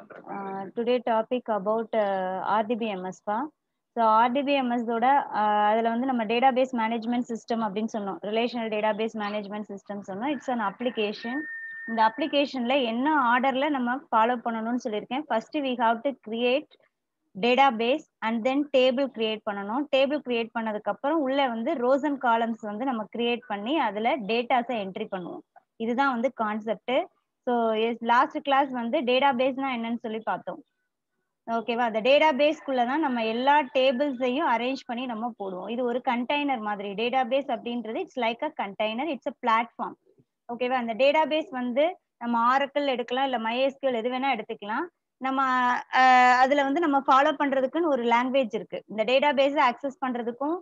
uh, today topic about uh, RDBMS பா so ஆர்டிபிஎம்எஸோட அதில் வந்து நம்ம டேட்டாபேஸ் மேனேஜ்மெண்ட் சிஸ்டம் அப்படின்னு சொன்னோம் ரிலேஷனல் டேட்டாபேஸ் மேனேஜ்மெண்ட் சிஸ்டம் சொன்னோம் இட்ஸ் அன் அப்ளிகேஷன் இந்த அப்ளிகேஷனில் என்ன ஆர்டரில் நம்ம ஃபாலோ பண்ணணும்னு சொல்லியிருக்கேன் first we have to create database and then table create பண்ணணும் டேபிள் கிரியேட் பண்ணதுக்கப்புறம் உள்ள வந்து ரோஸ் அண்ட் காலம்ஸ் வந்து நம்ம கிரியேட் பண்ணி அதில் டேட்டாஸை என்ட்ரி பண்ணுவோம் இதுதான் வந்து கான்செப்ட் ஸோ லாஸ்ட் கிளாஸ் வந்து டேட்டாபேஸ்னா என்னன்னு சொல்லி பார்த்தோம் ஓகேவா அந்த டேட்டா பேஸ்க்குள்ள தான் நம்ம எல்லா டேபிள்ஸையும் அரேஞ்ச் பண்ணி நம்ம போடுவோம் இது ஒரு கண்டெய்னர் மாதிரி டேட்டா பேஸ் அப்படின்றது it's like a container it's a platform ஓகேவா அந்த டேட்டா பேஸ் வந்து நம்ம ஆரக்கல் எடுக்கலாம் இல்லை மைஎஸ்கியூல் எது வேணா எடுத்துக்கலாம் நம்ம அதுல வந்து நம்ம ஃபாலோ பண்றதுக்குன்னு ஒரு லாங்குவேஜ் இருக்கு இந்த டேட்டா பேஸை அக்சஸ் பண்றதுக்கும்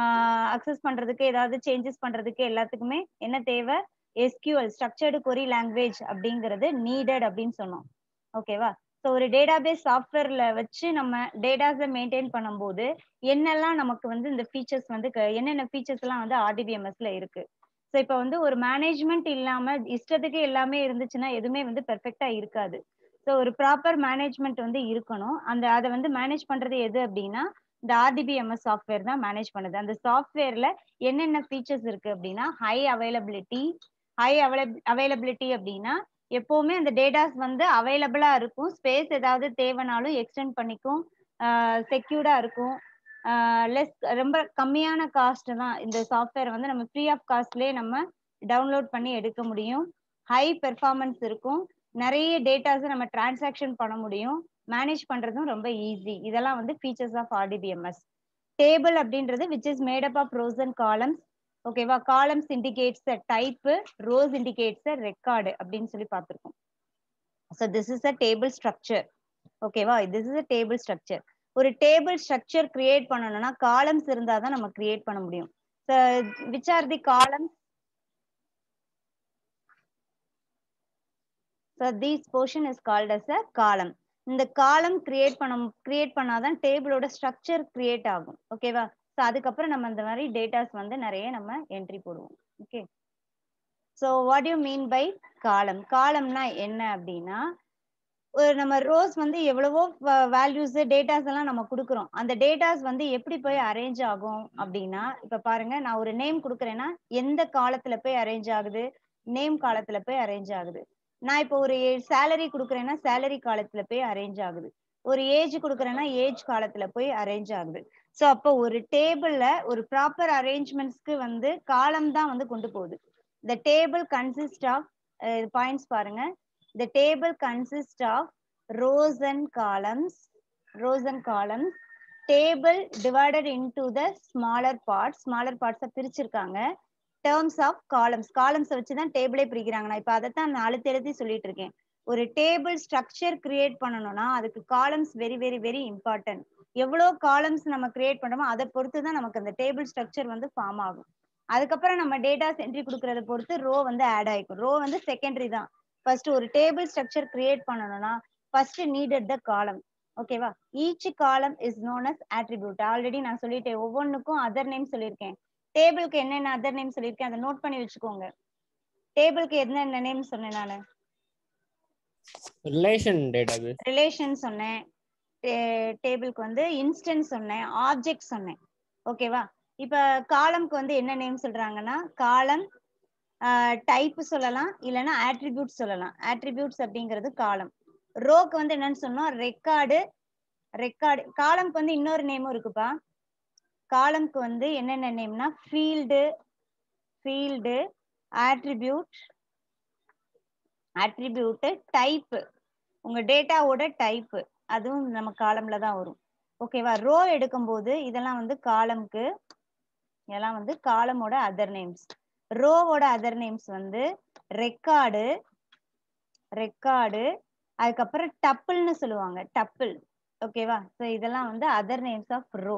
அக்சஸ் பண்றதுக்கு ஏதாவது சேஞ்சஸ் பண்றதுக்கு எல்லாத்துக்குமே என்ன தேவை எஸ்கியூஎல் ஸ்ட்ரக்சர்டு கொரி லாங்குவேஜ் அப்படிங்கிறது நீடட் அப்படின்னு சொன்னோம் ஓகேவா ஸோ ஒரு டேட்டாபேஸ் சாஃப்ட்வேர்ல வச்சு நம்ம டேட்டாஸை மெயின்டைன் பண்ணும்போது என்னெல்லாம் நமக்கு வந்து இந்த ஃபீச்சர்ஸ் வந்து என்னென்ன ஃபீச்சர்ஸ் எல்லாம் வந்து ஆர்டிபிஎம்எஸ்ல இருக்கு ஸோ இப்போ வந்து ஒரு மேனேஜ்மெண்ட் இல்லாம இஷ்டத்துக்கு எல்லாமே இருந்துச்சுன்னா எதுவுமே வந்து பெர்ஃபெக்டா இருக்காது ஸோ ஒரு ப்ராப்பர் மேனேஜ்மெண்ட் வந்து இருக்கணும் அந்த அதை வந்து மேனேஜ் பண்றது எது அப்படின்னா இந்த ஆர்டிபிஎம்எஸ் சாஃப்ட்வேர் தான் மேனேஜ் பண்ணுது அந்த சாஃப்ட்வேர்ல என்னென்ன ஃபீச்சர்ஸ் இருக்கு அப்படின்னா ஹை அவைலபிலிட்டி ஹை அவைலபிலிட்டி அப்படின்னா எப்பவுமே அந்த டேட்டாஸ் வந்து அவைலபிளா இருக்கும் ஸ்பேஸ் ஏதாவது தேவைனாலும் எக்ஸ்டெண்ட் பண்ணிக்கும் செக்யூர்டா இருக்கும் லெஸ் ரொம்ப கம்மியான காஸ்ட் தான் இந்த சாஃப்ட்வேர் வந்து நம்ம ஃப்ரீ ஆஃப் காஸ்ட்லேயே நம்ம டவுன்லோட் பண்ணி எடுக்க முடியும் ஹை பெர்ஃபார்மன்ஸ் இருக்கும் நிறைய டேட்டாஸை நம்ம டிரான்சாக்ஷன் பண்ண முடியும் மேனேஜ் பண்றதும் ரொம்ப ஈஸி இதெல்லாம் வந்து ஃபீச்சர்ஸ் ஆஃப் ஆர்டிபிஎம்எஸ் டேபிள் அப்படின்றது which is made up of rows and columns ஓகேவா columns indicates a type rows indicates a record அப்படின்னு சொல்லி பார்த்துருக்கோம் so this is a table structure ஓகேவா this is a table structure ஒரு table structure create பண்ணணும்னா columns இருந்தால் தான் நம்ம கிரியேட் பண்ண முடியும் so which are the columns so these portion is called as a column இந்த காலம் கிரியேட் பண்ண கிரியேட் பண்ணாதான் டேபிளோட ஸ்ட்ரக்சர் கிரியேட் ஆகும் ஓகேவா ஸோ அதுக்கப்புறம் நம்ம இந்த மாதிரி டேட்டாஸ் வந்து நிறைய நம்ம என்ட்ரி போடுவோம் okay so what you mean by column காலம்னா என்ன அப்படின்னா ஒரு நம்ம ரோஸ் வந்து எவ்வளவோ வேல்யூஸ் டேட்டாஸ் எல்லாம் நம்ம கொடுக்குறோம் அந்த டேட்டாஸ் வந்து எப்படி போய் அரேஞ்ச் ஆகும் அப்படின்னா இப்ப பாருங்க நான் ஒரு நேம் கொடுக்குறேன்னா எந்த காலத்துல போய் அரேஞ்ச் ஆகுது நேம் காலத்துல போய் அரேஞ்ச் ஆகுது நான் இப்போ ஒரு சேலரி கொடுக்குறேன்னா சேலரி காலத்துல போய் அரேஞ்ச் ஆகுது ஒரு ஏஜ் கொடுக்குறேன்னா ஏஜ் காலத்துல போய் அரேஞ்ச் ஆகுது ஸோ அப்போ ஒரு டேபிள்ல ஒரு ப்ராப்பர் அரேஞ்ச்மெண்ட்ஸ்க்கு வந்து காலம் தான் வந்து கொண்டு போகுது the table consists of uh, points பாருங்க the table consists of rows and columns rows and columns table divided into the smaller parts smaller parts பிரிச்சிருக்காங்க terms of columns columns வச்சு தான் டேபிளே பிரிக்கிறாங்க நான் இப்போ அதைத்தான் நான் அழுத்தி எழுதி சொல்லிட்டு இருக்கேன் ஒரு டேபிள் ஸ்ட்ரக்சர் கிரியேட் பண்ணணும்னா அதுக்கு columns very very very important எவ்வளோ காலம்ஸ் நம்ம கிரியேட் பண்றோமோ அதை பொறுத்து தான் நமக்கு அந்த டேபிள் ஸ்ட்ரக்சர் வந்து ஃபார்ம் ஆகும் அதுக்கப்புறம் நம்ம டேட்டாஸ் என்ட்ரி கொடுக்கறத பொறுத்து ரோ வந்து ஆட் ஆயிக்கும் ரோ வந்து செகண்டரி தான் ஃபர்ஸ்ட் ஒரு டேபிள் ஸ்ட்ரக்சர் கிரியேட் பண்ணணும்னா ஃபர்ஸ்ட் நீடட் த காலம் ஓகேவா each column is known as attribute already நான் சொல்லிட்டேன் ஒவ்வொன்றுக்கும் அதர் நேம் சொல்லியிருக்கேன் டேபிளுக்கு என்னென்ன அதர் நேம் சொல்லியிருக்கேன் அதை நோட் பண்ணி வச்சுக்கோங்க டேபிளுக்கு என்னென்ன நேம் சொன்னேன் நான் ரிலேஷன் டேட்டாபேஸ் ரிலேஷன் சொன்னேன் டேபிளுக்கு வந்து இன்ஸ்டன்ஸ் சொன்னேன் ஆப்ஜெக்ட் சொன்னேன் ஓகேவா இப்ப காலம்க்கு வந்து என்ன நேம் சொல்றாங்கன்னா காலம் டைப் சொல்லலாம் இல்லைன்னா ஆட்ரிபியூட் சொல்லலாம் ஆட்ரிபியூட்ஸ் அப்படிங்கிறது காலம் ரோக்கு வந்து என்னன்னு சொன்னோம் ரெக்கார்டு ரெக்கார்டு காலம்க்கு வந்து இன்னொரு நேமும் இருக்குப்பா காலம்க்கு வந்து என்னென்ன நேம்னா field field attribute attribute type உங்க டேட்டாவோட டைப்பு அதுவும் நம்ம காலம்ல தான் வரும் ஓகேவா ரோ எடுக்கும்போது இதெல்லாம் வந்து காலம்க்கு இதெல்லாம் வந்து காலமோட அதர் நேம்ஸ் ரோவோட அதர் நேம்ஸ் வந்து ரெக்கார்டு ரெக்கார்டு அதுக்கப்புறம் டப்பிள்னு சொல்லுவாங்க டப்பிள் ஓகேவா ஸோ இதெல்லாம் வந்து other names of row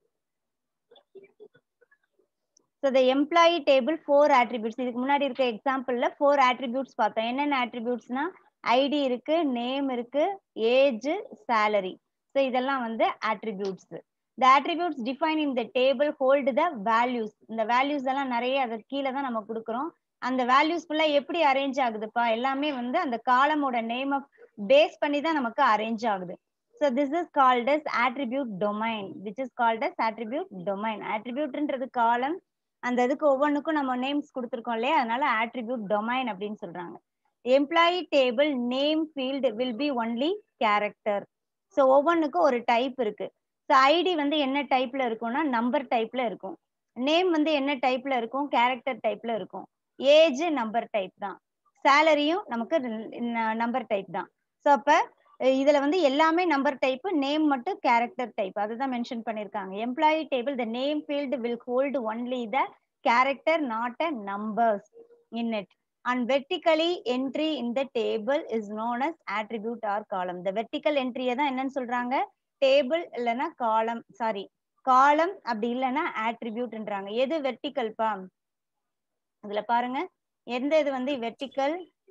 so the employee table four attributes இதுக்கு முன்னாடி இருக்க எக்ஸாம்பிள்ல ஃபோர் ஆட்ரிபியூட்ஸ் பார்த்தோம் என்னென்ன ஆட்ரிபியூட்ஸ்னா ஐடி இருக்கு நேம் இருக்கு ஏஜ் சேலரி ஸோ இதெல்லாம் வந்து attributes the attributes define in the table hold the values இந்த வேல்யூஸ் எல்லாம் நிறைய அது கீழே தான் நம்ம கொடுக்குறோம் அந்த வேல்யூஸ் ஃபுல்லா எப்படி அரேஞ்ச் ஆகுதுப்பா எல்லாமே வந்து அந்த காலமோட நேம் பேஸ் பண்ணி தான் நமக்கு அரேஞ்ச் ஆகுது so this is called as attribute domain which is called as attribute domain attributeன்றது காலம் அந்த இதுக்கு ஒவ்வொன்றுக்கும் நம்ம நேம்ஸ் கொடுத்துருக்கோம் இல்லையா அதனால attribute டொமைன் அப்படின்னு சொல்றாங்க employee table name field will be only character so ஒவ்வொன்றுக்கும் ஒரு டைப் இருக்கு ஸோ ஐடி வந்து என்ன டைப்ல இருக்கும்னா நம்பர் டைப்ல இருக்கும் நேம் வந்து என்ன டைப்ல இருக்கும் கேரக்டர் டைப்ல இருக்கும் ஏஜ் நம்பர் டைப் தான் சேலரியும் நமக்கு நம்பர் டைப் தான் ஸோ அப்போ இதுல வந்து எல்லாமே நம்பர் டைப் நேம் மட்டும் கேரக்டர் டைப் அதுதான் மென்ஷன் பண்ணிருக்காங்க employee table the name field will hold only the character not a numbers in it and vertically entry in the table is known as attribute or column இந்த vertical என்ட்ரியை தான் என்னன்னு சொல்றாங்க table இல்லைன்னா காலம் sorry காலம் அப்படி இல்லைன்னா ஆட்ரிபியூட்ன்றாங்க எது வெர்டிக்கல்ப்பா இதுல பாருங்க எந்த இது வந்து வெர்டிக்கல்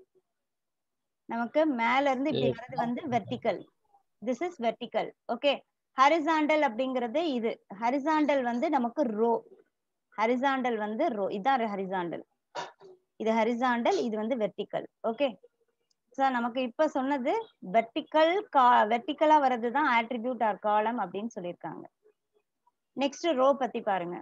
நமக்கு மேல இருந்து இப்படி வர்றது வந்து vertical this is vertical okay horizontal அப்படிங்கிறது இது ஹரிசாண்டல் வந்து நமக்கு ரோ ஹரிசாண்டல் வந்து ரோ இதான் ஹரிசாண்டல் இது ஹரிசாண்டல் இது வந்து வெர்டிக்கல் ஓகே ஸோ நமக்கு இப்ப சொன்னது வெர்டிக்கல் கா வெர்டிக்கலா வர்றது தான் ஆட்ரிபியூட் ஆர் காலம் அப்படின்னு சொல்லியிருக்காங்க நெக்ஸ்ட் ரோ பத்தி பாருங்க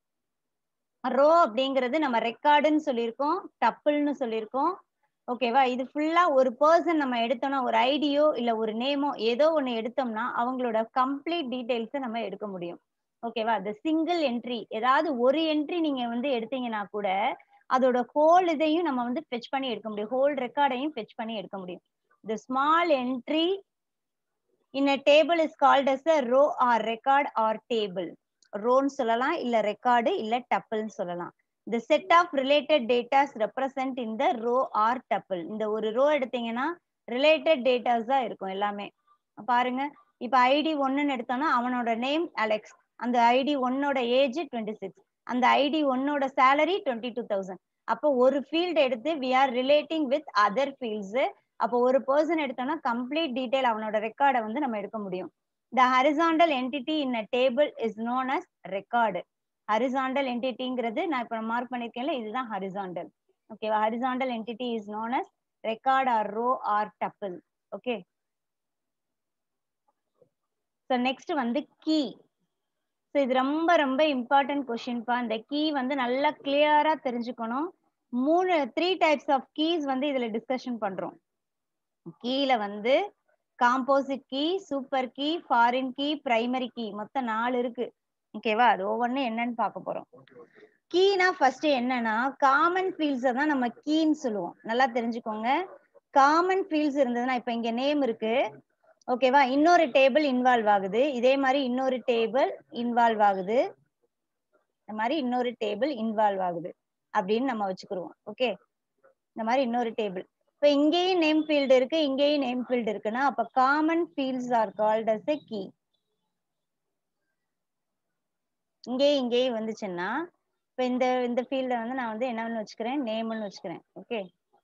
ரோ அப்படிங்கிறது நம்ம ரெக்கார்டுன்னு சொல்லியிருக்கோம் டப்புள்னு சொல்லியிருக்கோம் ஓகேவா இது ஃபுல்லா ஒரு பர்சன் நம்ம எடுத்தோம்னா ஒரு ஐடியோ இல்ல ஒரு நேமோ ஏதோ ஒண்ணு எடுத்தோம்னா அவங்களோட கம்ப்ளீட் டீடைல்ஸை நம்ம எடுக்க முடியும் ஓகேவா இந்த சிங்கிள் என்ட்ரி ஏதாவது ஒரு என்ட்ரி நீங்க வந்து எடுத்தீங்கன்னா கூட அதோட ஹோல் இதையும் நம்ம வந்து ஃபெச் பண்ணி எடுக்க முடியும் ஹோல் ரெக்கார்டையும் ஃபெச் பண்ணி எடுக்க முடியும் the small entry in a table is called as a row or record or table ரோன்னு சொல்லலாம் இல்ல ரெக்கார்டு இல்ல டப்பிள்னு சொல்லலாம் the set of related data represent in the row or tuple இந்த ஒரு ரோ எடுத்தீங்கன்னா ரிலேட்டட் டேட்டாஸ் தான் இருக்கும் எல்லாமே பாருங்க இப்ப ஐடி ஒன்னுன்னு எடுத்தோம்னா அவனோட நேம் அலெக்ஸ் அந்த ஐடி ஒன்னோட ஏஜ் டுவெண்ட்டி சிக்ஸ் அந்த ஐடி ஒன்னோட சேலரி டுவெண்ட்டி டூ தௌசண்ட் அப்போ ஒரு ஃபீல்டு எடுத்து we are relating with other fields அப்போ ஒரு பர்சன் எடுத்தோம்னா கம்ப்ளீட் டீடைல் அவனோட ரெக்கார்டை வந்து நம்ம எடுக்க முடியும் the horizontal entity in a table is known as record horizontal என்டிட்டிங்கிறது நான் இப்போ மார்க் பண்ணிருக்கேன்ல இதுதான் ஹரிசாண்டல் ஓகேவா horizontal entity is known as record or row or tuple okay so next வந்து கீ ஸோ இது ரொம்ப ரொம்ப இம்பார்ட்டன்ட் கொஷின்ப்பா இந்த கீ வந்து நல்லா கிளியரா தெரிஞ்சுக்கணும் மூணு த்ரீ டைப்ஸ் ஆஃப் கீஸ் வந்து இதுல டிஸ்கஷன் பண்றோம் கீல வந்து composite key super key foreign key primary key மொத்தம் நாலு இருக்கு ஓகேவா அது ஒவ்வொன்றும் என்னன்னு பார்க்க போறோம் கீனா ஃபர்ஸ்ட் என்னன்னா காமன் ஃபீல்ட்ஸை தான் நம்ம கீன்னு சொல்லுவோம் நல்லா தெரிஞ்சுக்கோங்க காமன் ஃபீல்ட்ஸ் இருந்ததுன்னா இப்போ இங்க நேம் இருக்கு ஓகேவா இன்னொரு டேபிள் இன்வால்வ் ஆகுது இதே மாதிரி இன்னொரு டேபிள் இன்வால்வ் ஆகுது இந்த மாதிரி இன்னொரு டேபிள் இன்வால்வ் ஆகுது அப்படின்னு நம்ம வச்சுக்கிருவோம் ஓகே இந்த மாதிரி இன்னொரு டேபிள் இப்போ இங்கேயும் நேம் ஃபீல்டு இருக்கு இங்கேயும் நேம் ஃபீல்டு இருக்குன்னா அப்ப common fields are called as a key இங்கேயும் இங்கேயும் வந்துச்சுன்னா இப்போ இந்த இந்த ஃபீல்ட வந்து நான் வந்து என்னன்னு வச்சுக்கிறேன் நேம்னு வச்சுக்கிறேன் ஓகே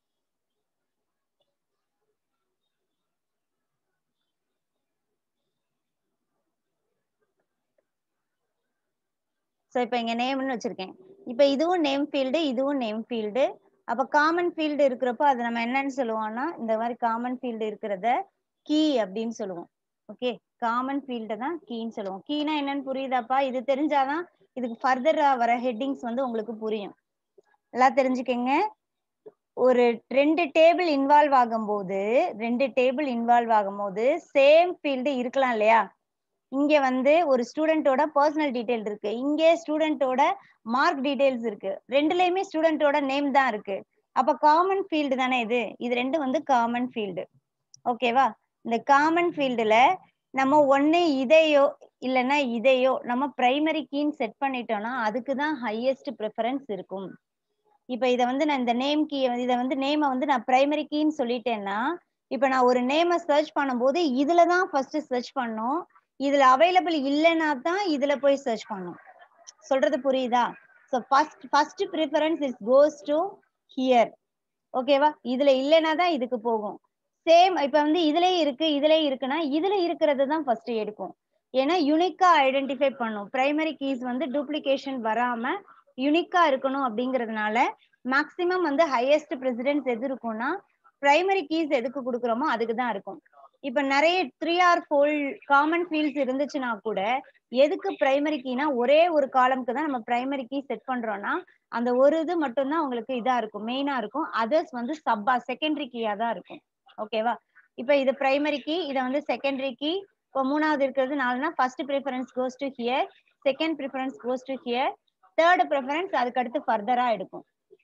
ஸோ இப்போ இங்க நேம்னு வச்சிருக்கேன் இப்போ இதுவும் நேம் ஃபீல்டு இதுவும் நேம் ஃபீல்டு அப்போ காமன் ஃபீல்டு இருக்கிறப்போ அது நம்ம என்னன்னு சொல்லுவோம்னா இந்த மாதிரி காமன் ஃபீல்டு இருக்கிறத கீ அப்படின்னு சொல்லுவோம் ஓகே காமன் ஃபீல்டு தான் கீன்னு சொல்லுவோம் கீனா என்னன்னு புரியுதாப்பா இது தெரிஞ்சாதான் இதுக்கு ஃபர்தரா வர ஹெட்டிங்ஸ் வந்து உங்களுக்கு புரியும் எல்லாம் தெரிஞ்சுக்கங்க ஒரு ரெண்டு டேபிள் இன்வால்வ் ஆகும்போது ரெண்டு டேபிள் இன்வால்வ் ஆகும்போது சேம் ஃபீல்டு இருக்கலாம் இல்லையா இங்க வந்து ஒரு ஸ்டூடெண்டோட பர்சனல் டீடைல் இருக்கு இங்கே ஸ்டூடெண்டோட மார்க் டீடைல்ஸ் இருக்கு ரெண்டுலயுமே ஸ்டூடெண்டோட நேம் தான் இருக்கு அப்ப காமன் ஃபீல்டு தானே இது இது ரெண்டும் வந்து காமன் ஃபீல்டு ஓகேவா இந்த காமன் ஃபீல்டுல நம்ம ஒண்ணு இதையோ இல்லைன்னா இதையோ நம்ம பிரைமரி கீன்னு செட் பண்ணிட்டோம்னா அதுக்கு தான் ஹையஸ்ட் ப்ரிஃபரன்ஸ் இருக்கும் இப்ப இதை வந்து நான் இந்த நேம் கீ இதை வந்து நேமை வந்து நான் பிரைமரி கீன்னு சொல்லிட்டேன்னா இப்ப நான் ஒரு நேமை சர்ச் பண்ணும்போது இதுல தான் ஃபர்ஸ்ட் சர்ச் பண்ணும் இதுல அவைலபிள் இல்லைன்னா தான் இதுல போய் சர்ச் பண்ணும் சொல்றது புரியுதா so first first preference is goes to here ஓகேவா இதுல இல்லைன்னா தான் இதுக்கு போகும் சேம் இப்ப வந்து இதுலயே இருக்கு இதுலயே இருக்குன்னா இதுல இருக்கிறது தான் ஃபர்ஸ்ட் எடுக்கும் ஏன்னா யுனிக்கா ஐடென்டிஃபை பண்ணும் பிரைமரி கீஸ் வந்து டூப்ளிகேஷன் வராம யுனிக்கா இருக்கணும் அப்படிங்கறதுனால மேக்ஸிமம் வந்து ஹையஸ்ட் பிரசிடென்ட்ஸ் எது இருக்கும்னா பிரைமரி கீஸ் எதுக்கு கொடுக்குறோமோ அதுக்கு தான் இருக்கும் இப்ப நிறைய three or four common fields இருந்துச்சுன்னா கூட எதுக்கு பிரைமரி கீனா ஒரே ஒரு காலம்க்கு தான் நம்ம பிரைமரி கீ செட் பண்றோம்னா அந்த ஒரு இது மட்டும்தான் உங்களுக்கு இதா இருக்கும் மெயினா இருக்கும் அதர்ஸ் வந்து சப்பா செகண்டரி கீயா தான் இருக்கும் ஓகேவா இப்ப இது பிரைமரி கீ இதை வந்து செகண்டரி கீ இப்போ மூணாவது இருக்கிறது நாலுனா first preference goes to here second preference goes to here third preference அதுக்கு அடுத்து ஃபர்தரா எடுக்கும்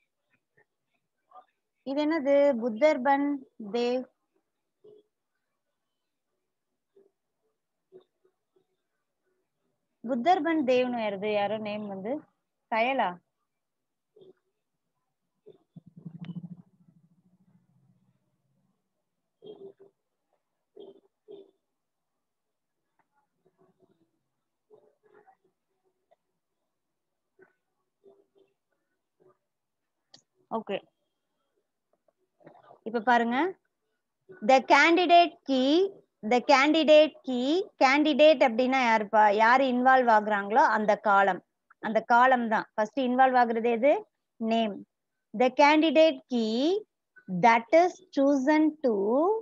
இது என்னது புத்தர் பன் தேவ் புத்தர் பன் தேவ்னு வருது யாரோ நேம் வந்து கயலா ஓகே இப்ப பாருங்க the candidate key the candidate key candidate அப்படின்னா யாருப்பா யாரு இன்வால்வ் ஆகுறாங்களோ அந்த காலம் அந்த காலம் தான் ஃபர்ஸ்ட் இன்வால்வ் ஆகுறது எது name the candidate key that is chosen to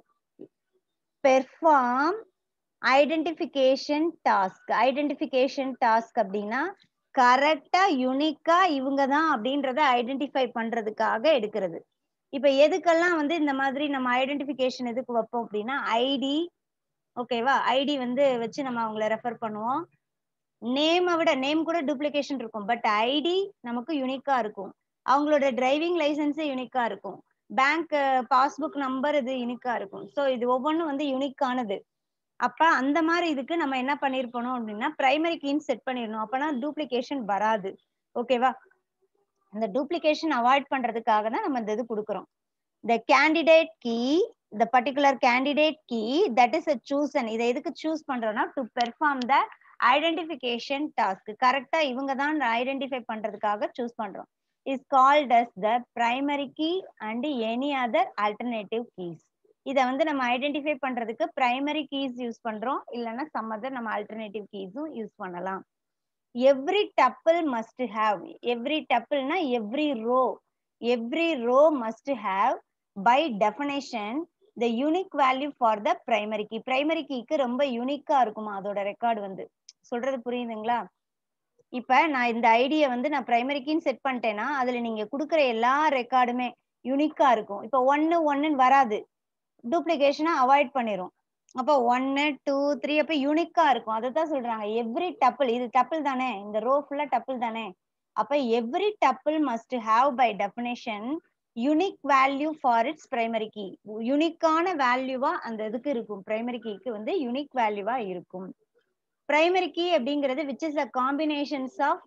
perform identification task identification task அப்படின்னா கரெக்டா யுனிக்கா இவங்க தான் அப்படின்றத ஐடென்டிஃபை பண்றதுக்காக எடுக்கிறது இப்ப எதுக்கெல்லாம் வந்து இந்த மாதிரி நம்ம ஐடென்டிஃபிகேஷன் எதுக்கு வைப்போம் அப்படின்னா ஐடி ஓகேவா ஐடி வந்து வச்சு நம்ம அவங்கள ரெஃபர் பண்ணுவோம் நேமை விட நேம் கூட டூப்ளிகேஷன் இருக்கும் பட் ஐடி நமக்கு யூனிக்கா இருக்கும் அவங்களோட டிரைவிங் லைசன்ஸே யூனிக்கா இருக்கும் பேங்க் பாஸ்புக் நம்பர் இது யூனிக்கா இருக்கும் ஸோ இது ஒவ்வொன்றும் வந்து யூனிக்கானது அப்ப அந்த மாதிரி இதுக்கு நம்ம என்ன பண்ணிருப்போம் அப்படின்னா பிரைமரி கீன்னு செட் பண்ணிடணும் அப்பனா டூப்ளிகேஷன் வராது ஓகேவா இந்த டூப்ளிகேஷன் அவாய்ட் பண்றதுக்காக தான் நம்ம இந்த இது கொடுக்குறோம் the candidate key the particular candidate key that is a chosen இதை எதுக்கு சூஸ் பண்றோம்னா to perform the identification task கரெக்டா இவங்க தான் ஐடென்டிஃபை பண்றதுக்காக சூஸ் பண்றோம் is called as the primary key and any other alternative keys இதை வந்து நம்ம ஐடென்டிஃபை பண்றதுக்கு பிரைமரி கீஸ் யூஸ் பண்றோம் இல்லைன்னா சம் அதர் நம்ம ஆல்டர்னேட்டிவ் கீஸும் யூஸ் பண்ணலாம் every tuple must have every டப்பிள்னா every row every row must have by definition the unique value for the primary key primary கீக்கு ரொம்ப யூனிக்கா இருக்குமா அதோட ரெக்கார்டு வந்து சொல்றது புரியுதுங்களா இப்ப நான் இந்த ஐடியை வந்து நான் பிரைமரி கீன்னு செட் பண்ணிட்டேன்னா அதுல நீங்க கொடுக்குற எல்லா ரெக்கார்டுமே யூனிக்கா இருக்கும் இப்ப ஒன்னு ஒன்னுன்னு வராது டூப்ளிகேஷனை அவாய்ட் பண்ணிரும் அப்போ ஒன்னு டூ த்ரீ அப்ப யூனிக்கா இருக்கும் அதை தான் சொல்றாங்க எவ்ரி டப்பிள் இது டப்பிள் தானே இந்த ரோ ஃபுல்லா டப்பிள் தானே அப்ப every tuple must have by definition unique value for its primary key யூனிக்கான வேல்யூவா அந்த இதுக்கு இருக்கும் பிரைமரி கீக்கு வந்து யூனிக் வேல்யூவா இருக்கும் பிரைமரி கீ அப்படிங்கிறது which is a combinations of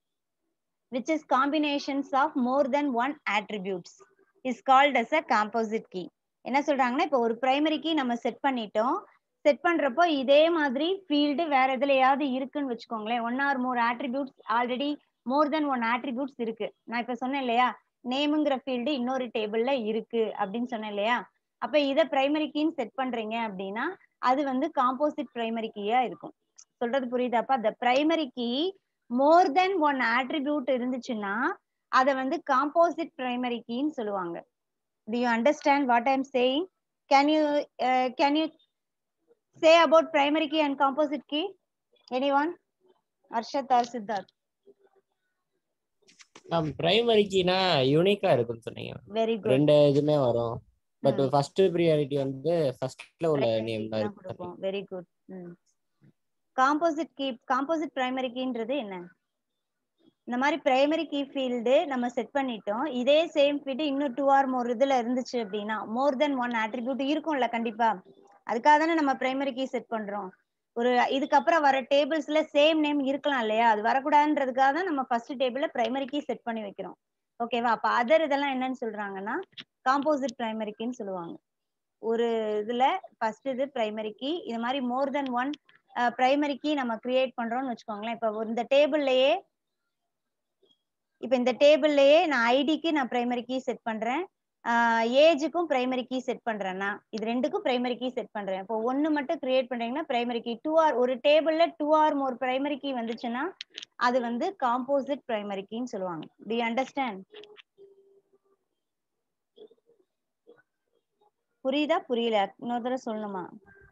which is combinations of more than one attributes is called as a composite key என்ன சொல்றாங்கன்னா இப்போ ஒரு பிரைமரி கீ நம்ம செட் பண்ணிட்டோம் செட் பண்றப்போ இதே மாதிரி ஃபீல்டு வேற எதுலயாவது இருக்குன்னு வச்சுக்கோங்களேன் one or more attributes already more than one attributes இருக்கு நான் இப்ப சொன்னேன் இல்லையா நேமுங்கிற ஃபீல்டு இன்னொரு டேபிள்ல இருக்கு அப்படின்னு சொன்னேன் இல்லையா அப்ப இதை பிரைமரி கீன்னு செட் பண்றீங்க அப்படின்னா அது வந்து காம்போசிட் பிரைமரி கீயா இருக்கும் சொல்றது புரியுதாப்பா the primary key more than one attribute இருந்துச்சுன்னா அதை வந்து காம்போசிட் பிரைமரி கீன்னு சொல்லுவாங்க do you understand what i'm saying can you uh, can you say about primary key and composite key anyone arshad or siddharth பிரைமரிக்குனா யூனிக்கா இருக்குன்னு சொன்னீங்க very good ரெண்டு இதுமே வரும் but ம். ஃபர்ஸ்ட் ப்ரியாரிட்டி வந்து ஃபர்ஸ்ட்ல உள்ள Primary நேம் key தான் தான் இருக்கு கொடுப்போம் very good composite key composite primary கீன்றது என்ன இந்த மாதிரி பிரைமரி கீ ஃபீல்டு நம்ம செட் பண்ணிட்டோம் இதே சேம் ஃபீல்டு இன்னும் டூ ஆர் மோர் இதுல இருந்துச்சு அப்படின்னா மோர் தென் ஒன் ஆட்ரிபியூட் இருக்கும்ல கண்டிப்பா அதுக்காக தானே நம்ம பிரைமரி கீ செட் பண்றோம் ஒரு இதுக்கப்புறம் வர டேபிள்ஸ்ல சேம் நேம் இருக்கலாம் இல்லையா அது வரக்கூடாதுன்றதுக்காக தான் நம்ம ஃபர்ஸ்ட் டேபிள்ல பிரைமரி கீ செட் பண்ணி வைக்கிறோம் ஓகேவா அப்ப அதர் இதெல்லாம் என்னன்னு சொல்றாங்கன்னா காம்போசிட் பிரைமரி கீன்னு சொல்லுவாங்க ஒரு இதுல ஃபர்ஸ்ட் இது பிரைமரி கீ இது மாதிரி more than one primary key நம்ம கிரியேட் பண்றோம்னு வச்சுக்கோங்களேன் இப்போ இந்த டேபிள்லயே இப்போ இந்த டேபிள்லயே நான் ஐடிக்கு நான் பிரைமரி கீ செட் பண்றேன் ஏஜுக்கும் பிரைமரி கீ செட் பண்றேன்னா இது ரெண்டுக்கும் பிரைமரி கீ செட் பண்றேன் இப்போ ஒன்னு மட்டும் கிரியேட் பண்றீங்கன்னா பிரைமரி கீ டூ ஆர் ஒரு டேபிள்ல two or more primary key வந்துச்சுன்னா அது வந்து காம்போசிட் பிரைமரி கீன்னு சொல்லுவாங்க டு யூ அண்டர்ஸ்டாண்ட் புரியுதா புரியல இன்னொரு தடவை சொல்லணுமா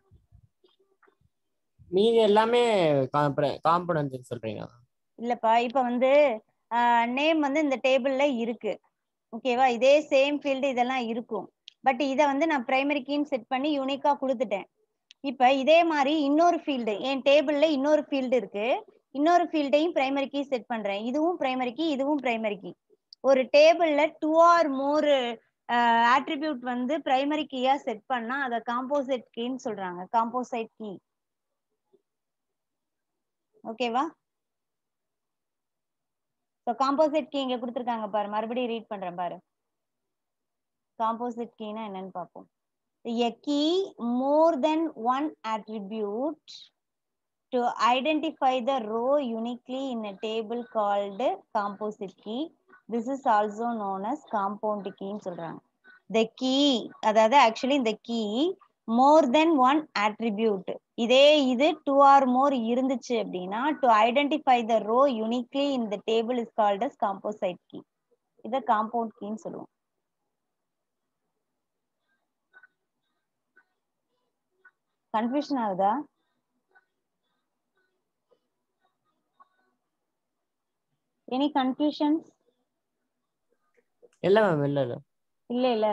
மீதி எல்லாமே காம்பனன்ட் சொல்றீங்க இல்லப்பா இப்ப வந்து நேம் வந்து இந்த டேபிள்ல இருக்கு ஓகேவா இதே சேம் ஃபீல்டு இதெல்லாம் இருக்கும் பட் இதை வந்து நான் பிரைமரி கீன்னு செட் பண்ணி யூனிக்கா கொடுத்துட்டேன் இப்ப இதே மாதிரி இன்னொரு ஃபீல்டு என் டேபிள்ல இன்னொரு ஃபீல்டு இருக்கு இன்னொரு ஃபீல்டையும் பிரைமரி கீ செட் பண்றேன் இதுவும் பிரைமரி கீ இதுவும் பிரைமரி கீ ஒரு டேபிள்ல டூ ஆர் மோர் ஆட்ரிபியூட் வந்து பிரைமரி கீயா செட் பண்ணா அதை காம்போசிட் கீன்னு சொல்றாங்க காம்போசைட் கீ ஓகேவா ஸோ காம்போசிட் கீ இங்க கொடுத்துருக்காங்க பாரு மறுபடியும் ரீட் பண்றேன் பாரு காம்போசிட் கீனா என்னன்னு பார்ப்போம் a key more than one attribute to identify the row uniquely in a table called composite key this is also known as compound key ன்னு சொல்றாங்க the key அதாவது ஆக்சுவலி இந்த key more than one attribute இதே இது two or more இருந்துச்சு அப்படின்னா to identify the row uniquely in the table is called as composite key இதை compound கீன்னு சொல்லுவோம் கன்ஃபியூஷன் ஆகுதா எனி கன்ஃபியூஷன்ஸ் இல்ல மேம் இல்ல இல்ல இல்ல இல்ல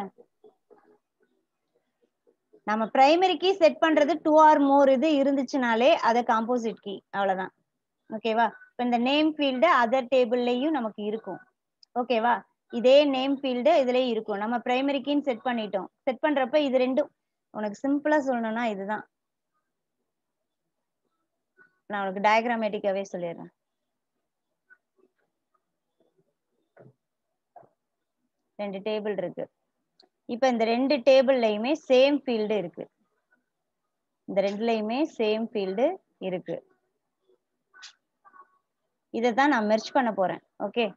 நம்ம பிரைமரி கீ செட் பண்றது டூ ஆர் மோர் இது இருந்துச்சுனாலே அதை காம்போசிட் கீ அவ்வளவுதான் ஓகேவா இப்ப இந்த நேம் ஃபீல்டு அதர் டேபிள்லயும் நமக்கு இருக்கும் ஓகேவா இதே நேம் ஃபீல்டு இதுலயும் இருக்கும் நம்ம பிரைமரி கீன்னு செட் பண்ணிட்டோம் செட் பண்றப்ப இது ரெண்டும் உனக்கு சிம்பிளா சொல்லணும்னா இதுதான் நான் உனக்கு டயக்ராமேட்டிக்காவே சொல்லிடுறேன் ரெண்டு டேபிள் இருக்கு இப்ப இந்த ரெண்டு டேபிள்லயுமே சேம் ஃபீல்டு இருக்கு இந்த ரெண்டுலயுமே சேம் ஃபீல்டு இருக்கு இதை தான் நான் மெர்ச் பண்ண போறேன் ஓகே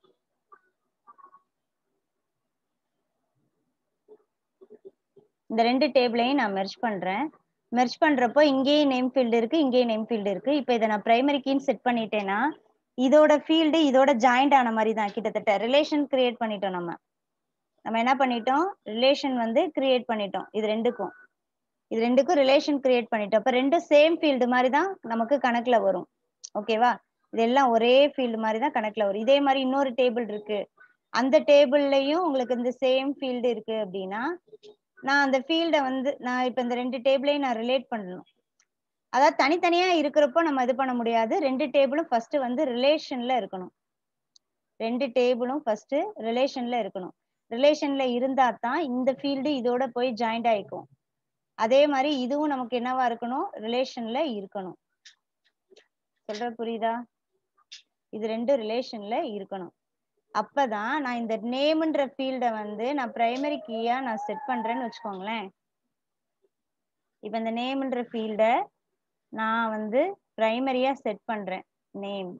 இந்த ரெண்டு டேபிளையும் நான் மெர்ச் பண்றேன் மெர்ச் பண்றப்போ இங்கேயும் நேம் ஃபீல்டு இருக்கு இங்கேயும் நேம் ஃபீல்டு இருக்கு இப்போ இதை நான் பிரைமரி கீன்னு செட் பண்ணிட்டேன்னா இதோட ஃபீல்டு இதோட ஜாயிண்ட் ஆன மாதிரி தான் கிட்டத்தட்ட ரிலேஷன் கிரியேட் பண்ணிட்டோம் நம்ம நம்ம என்ன பண்ணிட்டோம் ரிலேஷன் வந்து கிரியேட் பண்ணிட்டோம் இது ரெண்டுக்கும் இது ரெண்டுக்கும் ரிலேஷன் கிரியேட் பண்ணிட்டோம் அப்ப ரெண்டும் சேம் ஃபீல்டு மாதிரி தான் நமக்கு கணக்குல வரும் ஓகேவா இதெல்லாம் ஒரே ஃபீல்டு மாதிரி தான் கணக்குல வரும் இதே மாதிரி இன்னொரு டேபிள் இருக்கு அந்த டேபிள்லயும் உங்களுக்கு இந்த சேம் ஃபீல்டு இருக்கு அப்படின்னா நான் அந்த ஃபீல்டை வந்து நான் இப்ப இந்த ரெண்டு டேபிளையும் நான் ரிலேட் பண்ணணும் அதாவது தனித்தனியா இருக்கிறப்போ நம்ம இது பண்ண முடியாது ரெண்டு டேபிளும் ஃபர்ஸ்ட் வந்து ரிலேஷன்ல இருக்கணும் ரெண்டு டேபிளும் ஃபர்ஸ்ட் ரிலேஷன்ல இருக்கணும் ரிலேஷன்ல இருந்தா தான் இந்த ஃபீல்டு இதோட போய் ஜாயிண்ட் ஆயிக்கும் அதே மாதிரி இதுவும் நமக்கு என்னவா இருக்கணும் ரிலேஷன்ல இருக்கணும் சொல்ற புரியுதா இது ரெண்டு ரிலேஷன்ல இருக்கணும் அப்பதான் நான் இந்த நேம்ன்ற ஃபீல்டை வந்து நான் பிரைமரி கீயா நான் செட் பண்றேன்னு வச்சுக்கோங்களேன் இப்ப இந்த நேம்ன்ற ஃபீல்டை நான் வந்து பிரைமரியா செட் பண்றேன் நேம்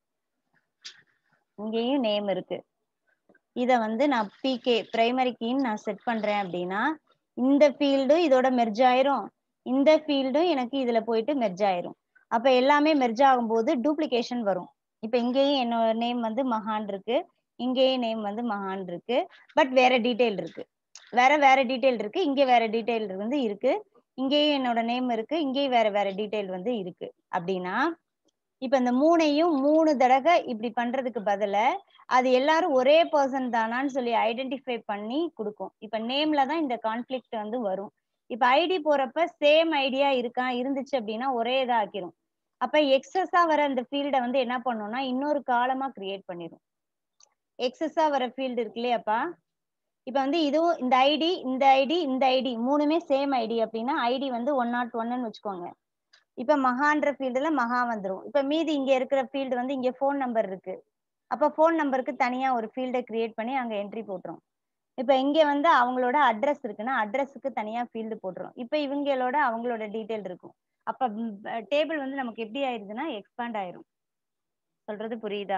இங்கேயும் நேம் இருக்கு இத வந்து நான் பிகே பிரைமரி கீன்னு நான் செட் பண்றேன் அப்படின்னா இந்த ஃபீல்டு இதோட மெர்ஜ் ஆயிரும் இந்த ஃபீல்டும் எனக்கு இதுல போயிட்டு மெர்ஜ் ஆயிரும் அப்ப எல்லாமே மெர்ஜ் ஆகும்போது டூப்ளிகேஷன் வரும் இப்ப இங்கேயும் என்னோட நேம் வந்து மகான் இருக்கு இங்கேயும் நேம் வந்து மகான் இருக்கு பட் வேற டீடைல் இருக்கு வேற வேற டீடைல் இருக்கு இங்க வேற டீடைல் வந்து இருக்கு இங்கேயும் என்னோட நேம் இருக்கு இங்கேயும் வேற வேற டீடைல் வந்து இருக்கு அப்படின்னா இப்ப இந்த மூணையும் மூணு தடவை இப்படி பண்றதுக்கு பதில அது எல்லாரும் ஒரே பர்சன் தானான்னு சொல்லி ஐடென்டிஃபை பண்ணி கொடுக்கும் இப்ப நேம்ல தான் இந்த கான்ஃபிளிக்ட் வந்து வரும் இப்ப ஐடி போறப்ப சேம் ஐடியா இருக்கா இருந்துச்சு அப்படின்னா ஒரே இதா ஆக்கிரும் அப்ப எக்ஸஸா வர அந்த ஃபீல்டை வந்து என்ன பண்ணும்னா இன்னொரு காலமா கிரியேட் பண்ணிடும் எக்ஸஸா வர ஃபீல்டு இருக்கு இல்லையாப்பா இப்ப வந்து இதுவும் இந்த ஐடி இந்த ஐடி இந்த ஐடி மூணுமே சேம் ஐடி அப்படின்னா ஐடி வந்து ஒன் நாட் ஒன்னு வச்சுக்கோங்க இப்ப மகான்ற ஃபீல்டுல மகா வந்துரும் இப்ப மீதி இங்க இருக்கிற ஃபீல்டு வந்து இங்க ஃபோன் நம்பர் இருக்கு அப்ப ஃபோன் நம்பருக்கு தனியா ஒரு ஃபீல்டை கிரியேட் பண்ணி அங்க என்ட்ரி போட்டுரும் இப்ப இங்க வந்து அவங்களோட அட்ரஸ் இருக்குன்னா அட்ரஸுக்கு தனியா ஃபீல்டு போட்டுரும் இப்ப இவங்களோட அவங்களோட டீட்டெயில் இருக்கும் அப்ப டேபிள் வந்து நமக்கு எப்படி ஆயிருதுன்னா எக்ஸ்பாண்ட் ஆயிரும் சொல்றது புரியுதா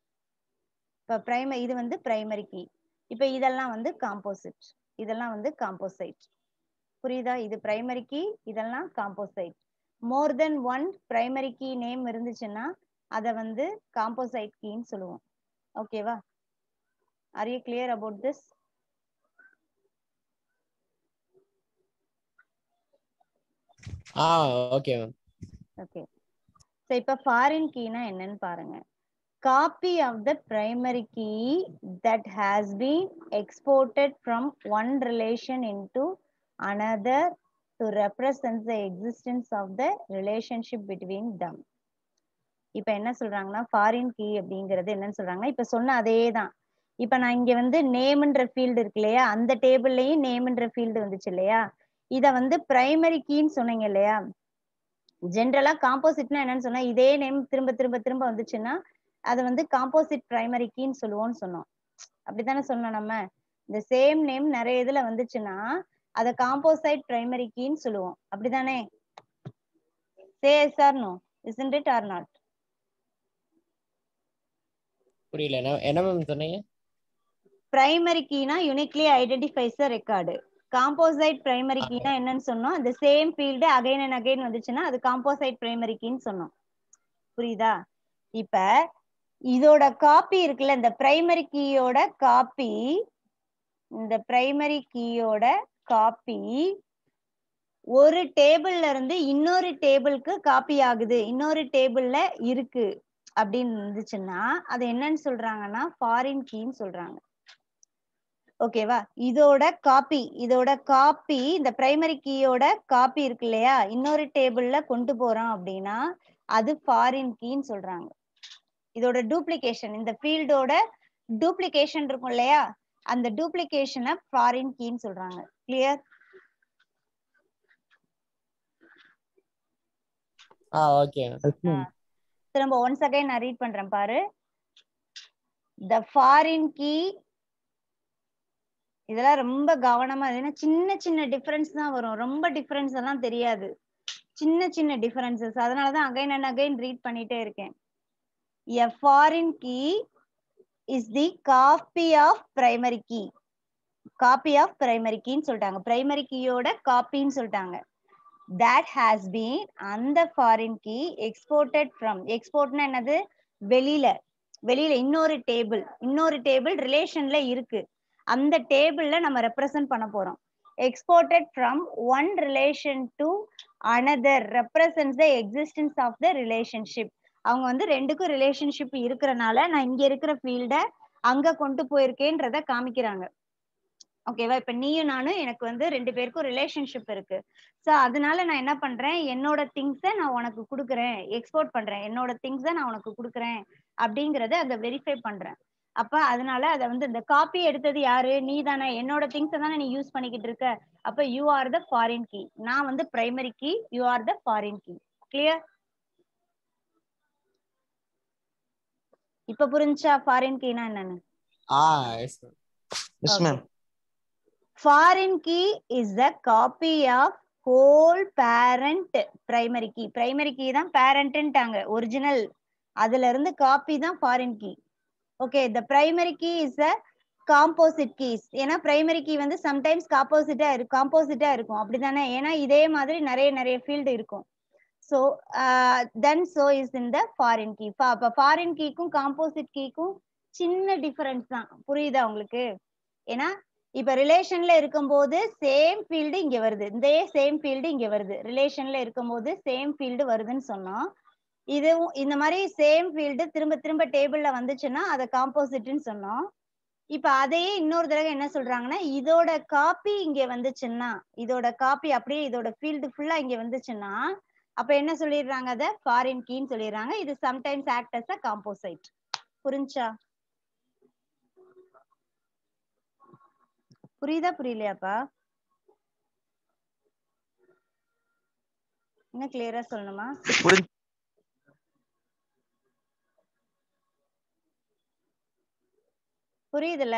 இப்ப பிரைம இது வந்து பிரைமரி கீ இப்ப இதெல்லாம் வந்து காம்போசிட் இதெல்லாம் வந்து காம்போசைட் புரியுதா இது பிரைமரி கீ இதெல்லாம் composite more than one primary key name இருந்துச்சுன்னா அதை வந்து காம்போசைட் கீன்னு சொல்லுவோம் ஓகேவா are you clear about this ah okay ma'am okay so இப்போ ஃபாரின் கீனா என்னன்னு பாருங்க copy of the primary key that has been exported from one relation into another to represent the existence of the relationship between them இப்போ என்ன சொல்றாங்கன்னா foreign key அப்படிங்கிறது என்னன்னு சொல்றாங்கன்னா இப்போ சொன்ன அதே தான் இப்போ நான் இங்க வந்து நேம்ன்ற ஃபீல்டு இருக்கு இல்லையா அந்த டேபிள்லயும் நேம்ன்ற ஃபீல்டு வந்துச்சு இல்லையா இத வந்து பிரைமரி கீன்னு சொன்னீங்க இல்லையா ஜென்ரலா காம்போசிட்னா என்னன்னு சொன்னா இதே நேம் திரும்ப திரும்ப திரும்ப வந்துச்சுன்னா அது வந்து காம்போசிட் பிரைமரி கீன்னு சொல்லுவோம்னு சொன்னோம் அப்படித்தானே சொன்னோம் நம்ம இந்த சேம் நேம் நிறைய இதுல வந்துச்சுன்னா அத காம்போசைட் பிரைமரி கீன்னு சொல்லுவோம் அப்படிதானே say yes or no isn't it or not புரியல என்ன என்ன மேம் சொன்னீங்க பிரைமரி கீனா uniquely identifies the record composite primary கீனா என்னன்னு சொன்னோம் அந்த same field again and again வந்துச்சுன்னா அது காம்போசைட் பிரைமரி கீன்னு சொன்னோம் புரியுதா இப்ப இதோட காப்பி இருக்குல்ல இந்த பிரைமரி கீயோட காப்பி இந்த பிரைமரி கீயோட காப்பி ஒரு டேபிள்ல இருந்து இன்னொரு டேபிளுக்கு காப்பி ஆகுது இன்னொரு டேபிள்ல இருக்கு அப்படின்னு இருந்துச்சுன்னா அது என்னன்னு சொல்றாங்கன்னா ஃபாரின் கீன்னு சொல்றாங்க ஓகேவா இதோட காப்பி இதோட காப்பி இந்த பிரைமரி கீயோட காப்பி இருக்கு இல்லையா இன்னொரு டேபிள்ல கொண்டு போறோம் அப்படின்னா அது ஃபாரின் கீன்னு சொல்றாங்க இதோட டூப்ளிகேஷன் இந்த ஃபீல்டோட டூப்ளிகேஷன் இருக்கும் இல்லையா அந்த டூப்ளிகேஷனை ஃபாரின் கீன்னு சொல்றாங்க கிளியர் ஆ ஓகே மேம் திரும்ப ஒன்ஸ் அகைன் நான் ரீட் பண்றேன் பாரு த ஃபாரின் கீ இதெல்லாம் ரொம்ப கவனமா ஏன்னா சின்ன சின்ன டிஃபரன்ஸ் தான் வரும் ரொம்ப டிஃபரன்ஸ் எல்லாம் தெரியாது சின்ன சின்ன டிஃபரன்சஸ் அதனாலதான் அகைன் அண்ட் அகைன் ரீட் பண்ணிட்டே இருக்கேன் a foreign key is the copy of primary key copy of primary கீன்னு சொல்லிட்டாங்க பிரைமரி கீயோட காப்பின்னு சொல்லிட்டாங்க that has been அந்த ஃபாரின் கீ எக்ஸ்போர்ட்டட் ஃப்ரம் எக்ஸ்போர்ட்னா என்னது வெளியில வெளியில இன்னொரு டேபிள் இன்னொரு டேபிள் ரிலேஷன்ல இருக்கு அந்த டேபிள்ல நம்ம ரெப்ரசன்ட் பண்ண போறோம் exported from one relation to another represents the existence of the relationship அவங்க வந்து ரெண்டுக்கும் ரிலேஷன்ஷிப் இருக்கிறனால நான் இங்க இருக்கிற ஃபீல்ட அங்க கொண்டு போயிருக்கேன்றத காமிக்கிறாங்க ஓகேவா இப்ப நீயும் நானும் எனக்கு வந்து ரெண்டு பேருக்கும் ரிலேஷன்ஷிப் இருக்கு சோ அதனால நான் என்ன பண்றேன் என்னோட திங்ஸ நான் உனக்கு கொடுக்குறேன் எக்ஸ்போர்ட் பண்றேன் என்னோட திங்ஸ நான் உனக்கு கொடுக்குறேன் அப்படிங்கறத அத வெரிஃபை பண்றேன் அப்ப அதனால அத வந்து இந்த காப்பி எடுத்தது யாரு நீ தானே என்னோட திங்ஸ தானே நீ யூஸ் பண்ணிக்கிட்டு இருக்க அப்ப you are the foreign key நான் வந்து primary key you are the foreign key clear இப்ப புரிஞ்சா ஃபாரின் கீனா என்னன்னு ah yes ma'am yes Okay. Ma'am foreign key is the copy of whole parent primary key primary key தான் parentன்ட்டாங்க original அதுல இருந்து copy தான் foreign key okay the primary key is a composite keys ஏன்னா primary key வந்து sometimes காம்போசிட்டா இருக்கும் காம்போசிட்டா இருக்கும் அப்படிதானே ஏன்னா இதே மாதிரி நிறைய நிறைய ஃபீல்டு இருக்கும் so then so is in the foreign key அப்போ ஃபாரின் கீக்கும் காம்போசிட் கீக்கும் சின்ன டிஃபரன்ஸ் தான் புரியுதா உங்களுக்கு ஏன்னா இப்ப ரிலேஷன்ல இருக்கும்போது சேம் ஃபீல்டு இங்க வருது இந்த சேம் ஃபீல்டு இங்க வருது ரிலேஷன்ல இருக்கும்போது சேம் ஃபீல்டு வருதுன்னு சொன்னோம் இதுவும் இந்த மாதிரி சேம் ஃபீல்டு திரும்ப திரும்ப டேபிள்ல வந்துச்சுன்னா அதை காம்போசிட்னு சொன்னோம் இப்ப அதையே இன்னொரு தடவை என்ன சொல்றாங்கன்னா இதோட காப்பி இங்க வந்துச்சுன்னா இதோட காப்பி அப்படியே இதோட ஃபீல்டு ஃபுல்லா இங்க வந்துச்சுன்னா அப்ப என்ன சொல்லிடுறாங்க அதை ஃபாரின் கீன்னு சொல்லிடுறாங்க இது sometimes act as a composite புரிஞ்சா புரியுதா புரியலையாப்பா இன்னும் கிளியரா சொல்லணுமா புரிஞ்சு புரியுதுல்ல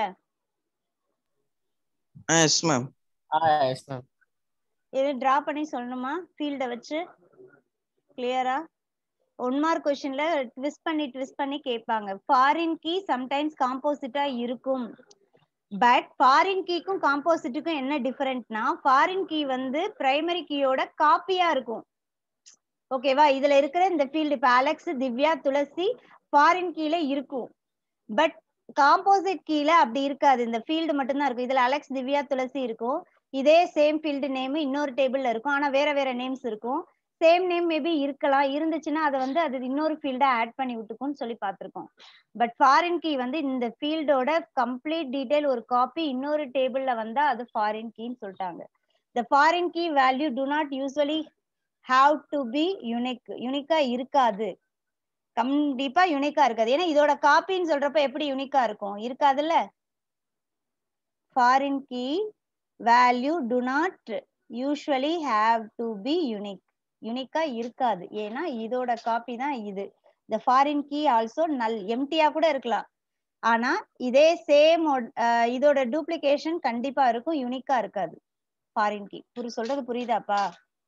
yes ma'am ah yes ma'am இது டிரா பண்ணி சொல்லணுமா ஃபீல்ட வச்சு கிளியரா ஒன் மார்க் கொஸ்டின்ல ட்விஸ்ட் பண்ணி ட்விஸ்ட் பண்ணி கேட்பாங்க ஃபாரின் கீ சம்டைம்ஸ் காம்போசிட்டா இருக்கும் பட் ஃபாரின் கீக்கும் காம்போசிட்டுக்கும் என்ன டிஃபரெண்ட்னா ஃபாரின் கீ வந்து பிரைமரி கீயோட காப்பியா இருக்கும் ஓகேவா இதுல இருக்கிற இந்த ஃபீல்டு இப்ப அலெக்ஸ் திவ்யா துளசி ஃபாரின் கீல இருக்கும் பட் காம்போசிட் கீல அப்படி இருக்காது இந்த ஃபீல்டு மட்டும்தான் இருக்கும் இதுல அலெக்ஸ் திவ்யா துளசி இருக்கும் இதே சேம் ஃபீல்டு நேம் இன்னொரு டேபிள்ல இருக்கும் ஆனா வேற வேற நேம்ஸ் இருக்கும் சேம் நேம் மேபி இருக்கலாம் இருந்துச்சுன்னா அதை வந்து அது இன்னொரு ஃபீல்டா ஆட் பண்ணி விட்டுக்கும்னு சொல்லி பார்த்திருக்கோம் பட் ஃபாரின் கீ வந்து இந்த ஃபீல்டோட கம்ப்ளீட் டீடைல் ஒரு காப்பி இன்னொரு டேபிள்ல வந்தா அது ஃபாரின் கீன்னு சொல்லிட்டாங்க the foreign key value do not usually have to be unique யூனிக்கா இருக்காது கண்டிப்பா யூனிக்கா இருக்காது ஏன்னா இதோட காப்பின்னு சொல்றப்ப எப்படி யூனிக்கா இருக்கும் இருக்காதுல்ல foreign key value do not usually have to be unique யூனிக்கா இருக்காது ஏன்னா இதோட காப்பி தான் இது the foreign key also null எம்டியா கூட இருக்கலாம் ஆனா இதே சேம் இதோட டூப்ளிகேஷன் கண்டிப்பா இருக்கும் யூனிக்கா இருக்காது ஃபாரின் கீ புரி சொல்றது புரியுதாப்பா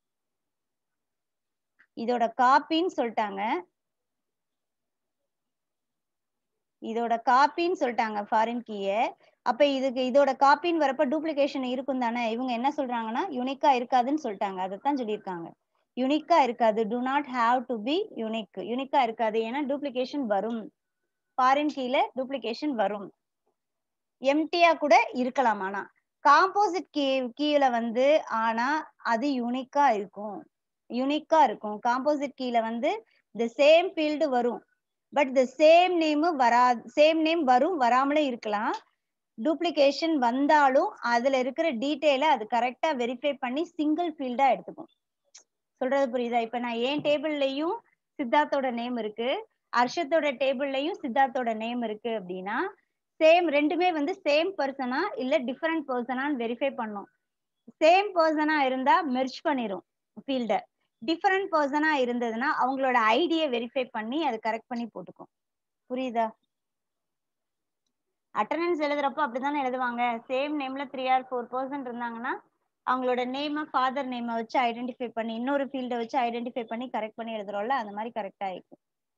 இதோட காப்பின்னு சொல்லிட்டாங்க இதோட காப்பின்னு சொல்லிட்டாங்க ஃபாரின் கீய அப்ப இதுக்கு இதோட காப்பின்னு வரப்ப டூப்ளிகேஷன் இருக்கும் தானே இவங்க என்ன சொல்றாங்கன்னா யூனிக்கா இருக்காதுன்னு சொல்லிட்டாங்க அதைத்தான் சொல்லியிருக்காங்க யூனிக்கா இருக்காது to not have to be unique யூனிக்கா இருக்காது ஏன்னா டூப்ளிகேஷன் வரும் ஃபாரின் கீல டூப்ளிகேஷன் வரும் எம்டியா கூட இருக்கலாம் ஆனா காம்போசிட் கீ கீல வந்து ஆனா அது யூனிக்கா இருக்கும் யூனிக்கா இருக்கும் காம்போசிட் கீல வந்து த சேம் ஃபீல்டு வரும் பட் த சேம் நேம் வரா சேம் நேம் வரும் வராமலே இருக்கலாம் டூப்ளிகேஷன் வந்தாலும் அதுல இருக்கிற டீட்டெயில அது கரெக்டா வெரிஃபை பண்ணி சிங்கிள் ஃபீல்டா எடுத்துக்கும் சொல்றது புரியுதா இப்ப நான் ஏன் டேபிள்லயும் சித்தார்த்தோட நேம் இருக்கு அர்ஷத்தோட டேபிள்லயும் சித்தார்த்தோட நேம் இருக்கு அப்படின்னா சேம் ரெண்டுமே வந்து சேம் பர்சனா இல்ல டிஃபரெண்ட் பர்சனான்னு வெரிஃபை பண்ணும் சேம் பர்சனா இருந்தா மெர்ஜ் பண்ணிரும் ஃபீல்ட டிஃபரெண்ட் பர்சனா இருந்ததுன்னா அவங்களோட ஐடியை வெரிஃபை பண்ணி அது கரெக்ட் பண்ணி போட்டுக்கும் புரியுதா அட்டண்டன்ஸ் எழுதுறப்போ அப்படித்தானே எழுதுவாங்க சேம் நேம்ல த்ரீ ஆர் ஃபோர் பர்சன்ட் இருந்தாங்கன்னா அவங்களோட நேம ஃபாதர் நேமை வச்சு ஐடென்டிஃபை பண்ணி இன்னொரு ஃபீல்டை வச்சு ஐடென்டிஃபை பண்ணி கரெக்ட் பண்ணி எழுதுறோம்ல அந்த மாதிரி கரெக்டா இருக்கும்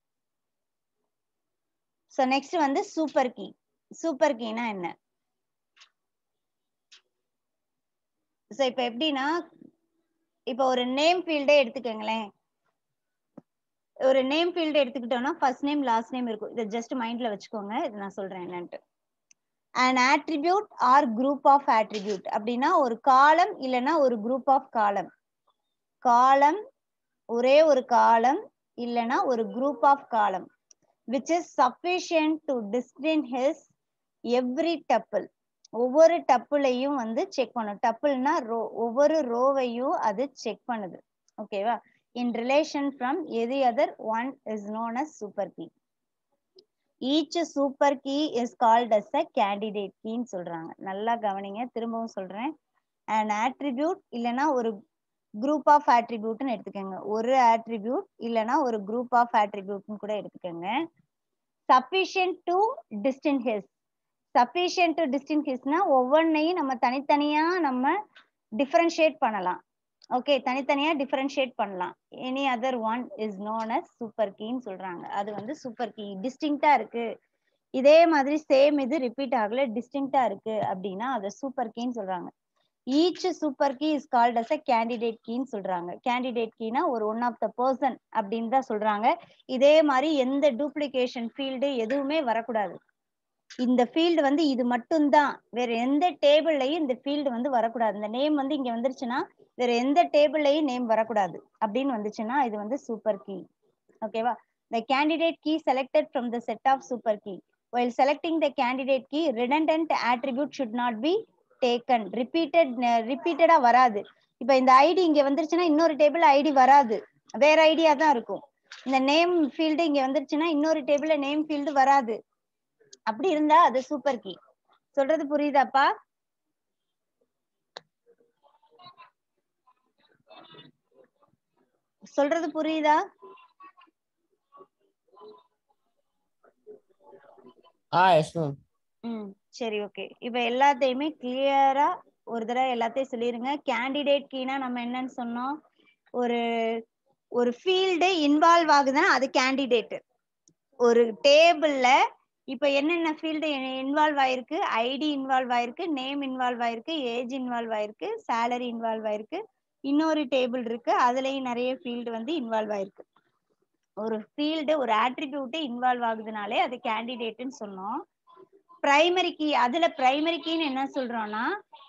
ஸோ நெக்ஸ்ட் வந்து சூப்பர் கீ சூப்பர் கீனா என்ன ஸோ இப்போ எப்படின்னா இப்போ ஒரு நேம் ஃபீல்டே எடுத்துக்கோங்களேன் ஒரு நேம் ஃபீல்டு எடுத்துக்கிட்டோம்னா ஃபர்ஸ்ட் நேம் லாஸ்ட் நேம் இருக்கும் இதை ஜஸ்ட் மைண்ட்ல வச்சுக்கோங்க இது நான் சொல்றேன் என்னன்ட்டு and attribute or group of attribute அப்படின்னா ஒரு காலம் இல்லைன்னா ஒரு குரூப் ஆஃப் காலம் காலம் ஒரே ஒரு காலம் இல்லைன்னா ஒரு group of column which is sufficient to distinguish every tuple ஒவ்வொரு டப்புளையும் வந்து செக் பண்ணும் டப்புள்னா ரோ ஒவ்வொரு ரோவையும் அது செக் பண்ணுது ஓகேவா இன் ரிலேஷன் ஃப்ரம் எது other one is known as super key each super key is called as a candidate கீன்னு சொல்றாங்க நல்லா கவனிங்க திரும்பவும் சொல்றேன் அண்ட் ஆட்ரிபியூட் இல்லைன்னா ஒரு குரூப் ஆஃப் ஆட்ரிபியூட்னு எடுத்துக்கோங்க ஒரு ஆட்ரிபியூட் இல்லைன்னா ஒரு குரூப் ஆஃப் ஆட்ரிபியூட்னு கூட எடுத்துக்கோங்க sufficient to distinguish sufficient to டிஸ்டின் ஹிஸ்னா ஒவ்வொன்றையும் நம்ம தனித்தனியா நம்ம டிஃபரன்ஷியேட் பண்ணலாம் ஓகே தனித்தனியா டிஃபரன்ஷியேட் பண்ணலாம் any other one is known as super கீன்னு சொல்றாங்க அது வந்து சூப்பர் கீ டிஸ்டிங்டா இருக்கு இதே மாதிரி சேம் இது ரிப்பீட் ஆகல டிஸ்டிங்டா இருக்கு அப்படின்னா அதை சூப்பர் கீன்னு சொல்றாங்க each super key is called as a candidate கீன்னு சொல்றாங்க கேண்டிடேட் கீனா ஒரு ஒன் ஆஃப் த பர்சன் அப்படின்னு தான் சொல்றாங்க இதே மாதிரி எந்த டூப்ளிகேஷன் ஃபீல்டு எதுவுமே வரக்கூடாது இந்த ஃபீல்டு வந்து இது மட்டும்தான் வேற எந்த டேபிள்லயும் இந்த ஃபீல்டு வந்து வரக்கூடாது இந்த நேம் வந்து இங்க வந்துருச்சுன்னா வேற எந்த டேபிள்லயும் நேம் வரக்கூடாது அப்படின்னு வந்துச்சுன்னா இது வந்து சூப்பர் கீ ஓகேவா the candidate key selected from the set of super key while selecting the candidate key redundant attribute should not be taken repeated ரிப்பீட்டடா வராது இப்ப இந்த ஐடி இங்க வந்துருச்சுன்னா இன்னொரு டேபிள் ஐடி வராது வேற ஐடியா தான் இருக்கும் இந்த நேம் ஃபீல்டு இங்க வந்துருச்சுன்னா இன்னொரு டேபிள்ல நேம் ஃபீல்டு வராது அப்படி இருந்தா அது சூப்பர் கீ சொல்றது புரியுதாப்பா சொல்றது புரியுதா ஆ எஸ் மேம் ம் சரி ஓகே இப்ப எல்லாத்தையுமே கிளியரா ஒரு தடவை எல்லாத்தையும் சொல்லிருங்க கேண்டிடேட் கீனா நம்ம என்னன்னு சொன்னோம் ஒரு ஒரு ஃபீல்டு இன்வால்வ் ஆகுதுன்னா அது கேண்டிடேட் ஒரு டேபிள்ல இப்ப என்னென்ன ஃபீல்டு இன்வால்வ் ஆயிருக்கு ஐடி இன்வால்வ் ஆயிருக்கு நேம் இன்வால்வ் ஆயிருக்கு ஏஜ் இன்வால்வ் ஆயிருக்கு சேலரி இன்வால்வ் ஆயிருக்கு இன்னொரு டேபிள் இருக்கு அதுலயும் நிறைய ஃபீல்டு வந்து இன்வால்வ் ஆயிருக்கு ஒரு ஃபீல்டு ஒரு ஆட்ரிபியூட் இன்வால்வ் ஆகுதுனாலே அது கேண்டிடேட்னு சொன்னோம் பிரைமரி கீ அதுல பிரைமரி கீன்னு என்ன சொல்றோம்னா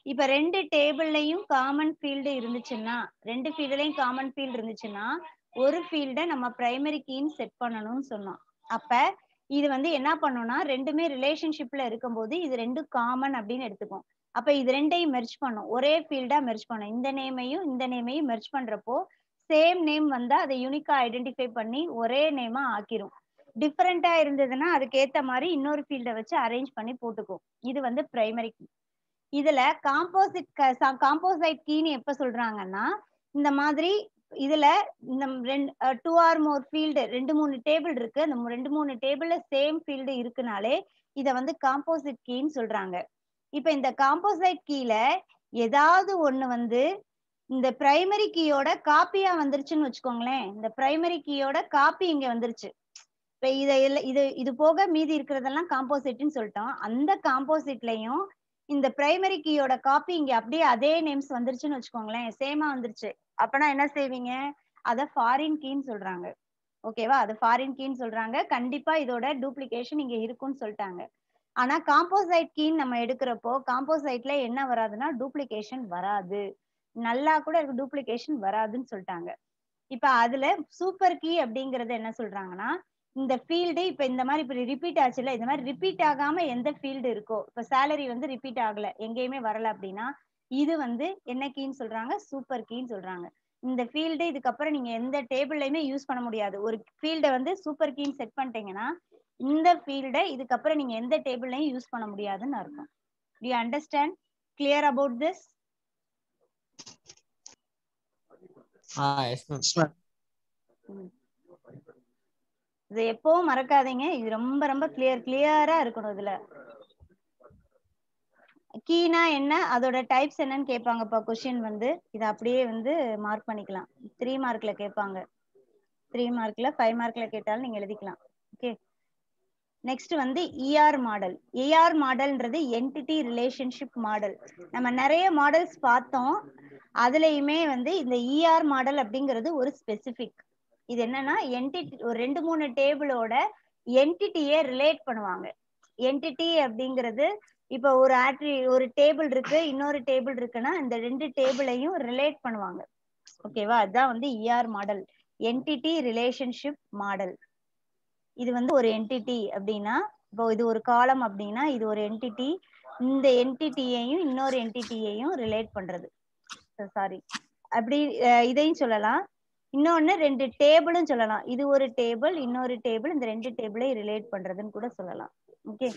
இப்ப ரெண்டு டேபிள்லயும் காமன் ஃபீல்டு இருந்துச்சுன்னா ரெண்டு ஃபீல்டுலயும் காமன் ஃபீல்டு இருந்துச்சுன்னா ஒரு ஃபீல்டை நம்ம பிரைமரி கீன்னு செட் பண்ணணும்னு சொன்னோம் அப்ப இது வந்து என்ன பண்ணும்னா ரெண்டுமே ரிலேஷன்ஷிப்ல இருக்கும்போது இது ரெண்டும் காமன் அப்படின்னு எடுத்துக்கும் அப்ப இது ரெண்டையும் மெர்ஜ் பண்ணும் ஒரே ஃபீல்டா மெர்ஜ் பண்ணும் இந்த நேமையும் இந்த நேமையும் மெர்ஜ் பண்றப்போ சேம் நேம் வந்தா அதை யூனிக்கா ஐடென்டிஃபை பண்ணி ஒரே நேமா ஆக்கிரும் டிஃபரெண்டா இருந்ததுன்னா அதுக்கேத்த மாதிரி இன்னொரு ஃபீல்டை வச்சு அரேஞ்ச் பண்ணி போட்டுக்கும் இது வந்து பிரைமரி கீ இதுல காம்போசிட் காம்போசைட் கீன்னு எப்ப சொல்றாங்கன்னா இந்த மாதிரி இதுல இந்த ரெண்டு டூ ஆர் மோர் ஃபீல்டு ரெண்டு மூணு டேபிள் இருக்கு அந்த மூ- ரெண்டு மூணு டேபிள்ல சேம் ஃபீல்டு இருக்குனாலே இத வந்து காம்போசிட் கீன்னு சொல்றாங்க இப்ப இந்த காம்போசைட் கீல ஏதாவது ஒண்ணு வந்து இந்த பிரைமரி கீயோட காப்பியா வந்துருச்சுன்னு வச்சுக்கோங்களேன் இந்த பிரைமரி கீயோட காப்பி இங்க வந்துருச்சு இப்ப இத இல்ல- இது இது போக மீதி இருக்கிறதெல்லாம் காம்போசிட்னு சொல்லிட்டோம் அந்த காம்போசிட்லயும் இந்த பிரைமரி கீயோட காப்பி இங்க அப்படியே அதே நேம்ஸ் வந்துருச்சுன்னு வச்சுக்கோங்களேன் சேமா வந்துருச்சு அப்பனா என்ன செய்வீங்க அத ஃபாரின் கீன்னு சொல்றாங்க ஓகேவா அது ஃபாரின் கீன்னு சொல்றாங்க கண்டிப்பா இதோட டூப்ளிகேஷன் இங்க இருக்கும்னு சொல்லிட்டாங்க ஆனா காம்போசைட் கீன்னு நம்ம எடுக்கிறப்போ காம்போசைட்ல என்ன வராதுன்னா டூப்ளிகேஷன் வராது நல்லா கூட இருக்கு டூப்ளிகேஷன் வராதுன்னு சொல்லிட்டாங்க இப்ப அதுல சூப்பர் கீ அப்படிங்கறது என்ன சொல்றாங்கன்னா இந்த ஃபீல்டு இப்ப இந்த மாதிரி இப்ப ரிப்பீட் ஆச்சுல இந்த மாதிரி ரிப்பீட் ஆகாம எந்த ஃபீல்டு இருக்கோ இப்ப சேலரி வந்து ரிப்பீட் ஆகல எங்கேயுமே வரல அப்படின்னா இது வந்து என்ன கீன்னு சொல்றாங்க சூப்பர் கீன்னு சொல்றாங்க இந்த ஃபீல்டு இதுக்கப்புறம் நீங்க எந்த டேபிள்லயுமே யூஸ் பண்ண முடியாது ஒரு ஃபீல்டை வந்து சூப்பர் கீன்னு செட் பண்ணிட்டீங்கன்னா இந்த ஃபீல்டை இதுக்கப்புறம் நீங்க எந்த டேபிள்லயும் யூஸ் பண்ண முடியாதுன்னு அர்த்தம் to understand clear about this Ah, yes, ma'am. இதை எப்பவும் மறக்காதீங்க இது ரொம்ப ரொம்ப கிளியர் கிளியரா இருக்கணும் இதுல கீனா என்ன அதோட டைப்ஸ் என்னன்னு கேட்பாங்கப்பா கொஸ்டின் வந்து இதை அப்படியே வந்து மார்க் பண்ணிக்கலாம் த்ரீ மார்க்ல கேட்பாங்க த்ரீ மார்க்ல ஃபைவ் மார்க்ல கேட்டாலும் நீங்க எழுதிக்கலாம் ஓகே நெக்ஸ்ட் வந்து இஆர் மாடல் ஏஆர் மாடல்ன்றது என்டிட்டி ரிலேஷன்ஷிப் மாடல் நம்ம நிறைய மாடல்ஸ் பார்த்தோம் அதுலயுமே வந்து இந்த இஆர் மாடல் அப்படிங்கிறது ஒரு ஸ்பெசிபிக் இது என்னன்னா என்டிட்டி ஒரு ரெண்டு மூணு டேபிளோட என்டிட்டியை ரிலேட் பண்ணுவாங்க என்டிட்டி அப்படிங்கிறது இப்போ ஒரு ஆட்ரி ஒரு டேபிள் இருக்கு இன்னொரு டேபிள் இருக்குன்னா இந்த ரெண்டு டேபிளையும் ரிலேட் பண்ணுவாங்க ஓகேவா அதுதான் வந்து ER model entity relationship model இது வந்து ஒரு என்டிட்டி அப்படின்னா இப்போ இது ஒரு காலம் அப்படின்னா இது ஒரு என்டிட்டி இந்த என்டிட்டியையும் இன்னொரு என்டிட்டியையும் ரிலேட் பண்றது சாரி அப்படி அஹ் இதையும் சொல்லலாம் இன்னொன்னு ரெண்டு டேபிளும் சொல்லலாம் இது ஒரு டேபிள் இன்னொரு டேபிள் இந்த ரெண்டு டேபிளை ரிலேட் பண்றதுன்னு கூட சொல்லலாம் okay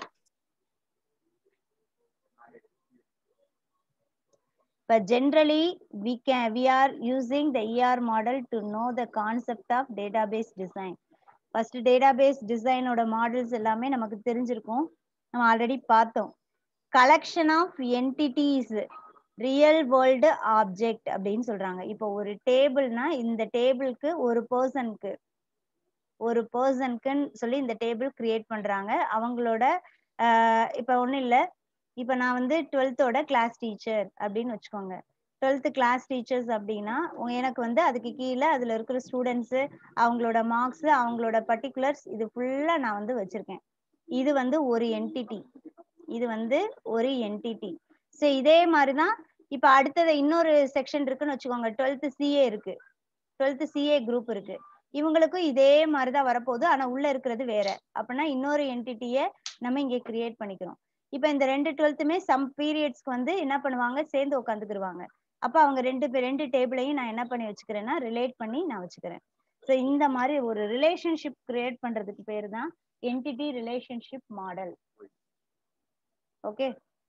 but generally we can we are using the er model to know the concept of database design first database டிசைனோட மாடல்ஸ் எல்லாமே நமக்கு தெரிஞ்சிருக்கும் நம்ம ஆல்ரெடி பார்த்தோம் collection of entities real world object அப்படின்னு சொல்றாங்க இப்போ ஒரு டேபிள்னா இந்த டேபிளுக்கு ஒரு பர்சனுக்கு ஒரு பர்சனுக்குன்னு சொல்லி இந்த டேபிள் கிரியேட் பண்றாங்க அவங்களோட ஆஹ் இப்ப ஒண்ணும் இல்ல இப்ப நான் வந்து டுவெல்த்தோட கிளாஸ் டீச்சர் அப்படின்னு வச்சுக்கோங்க டுவெல்த் கிளாஸ் டீச்சர்ஸ் அப்படின்னா உ- எனக்கு வந்து அதுக்கு கீழே அதுல இருக்கிற ஸ்டூடெண்ட்ஸ் அவங்களோட மார்க்ஸ் அவங்களோட பர்டிகுலர்ஸ் இது ஃபுல்லா நான் வந்து வச்சிருக்கேன் இது வந்து ஒரு என்டிட்டி இது வந்து ஒரு என்டிட்டி ஸோ இதே மாதிரிதான் இப்ப அடுத்தது இன்னொரு செக்ஷன் இருக்குன்னு வச்சுக்கோங்க டுவெல்த் சிஏ இருக்கு டுவெல்த் சிஏ குரூப் இருக்கு இவங்களுக்கும் இதே மாதிரிதான் வரப்போகுது ஆனா உள்ள இருக்கிறது வேற அப்படின்னா இன்னொரு என்டிட்டியை நம்ம இங்க கிரியேட் பண்ணிக்கிறோம் இப்ப இந்த ரெண்டு டுவெல்த்துமே சம் பீரியட்ஸ்க்கு வந்து என்ன பண்ணுவாங்க சேர்ந்து உட்காந்துக்கிருவாங்க அப்ப அவங்க ரெண்டு பேர் ரெண்டு டேபிளையும் நான் என்ன பண்ணி வச்சுக்கிறேன்னா ரிலேட் பண்ணி நான் வச்சுக்கிறேன் ஸோ இந்த மாதிரி ஒரு ரிலேஷன்ஷிப் கிரியேட் பண்றதுக்கு பேர் தான் entity relationship model okay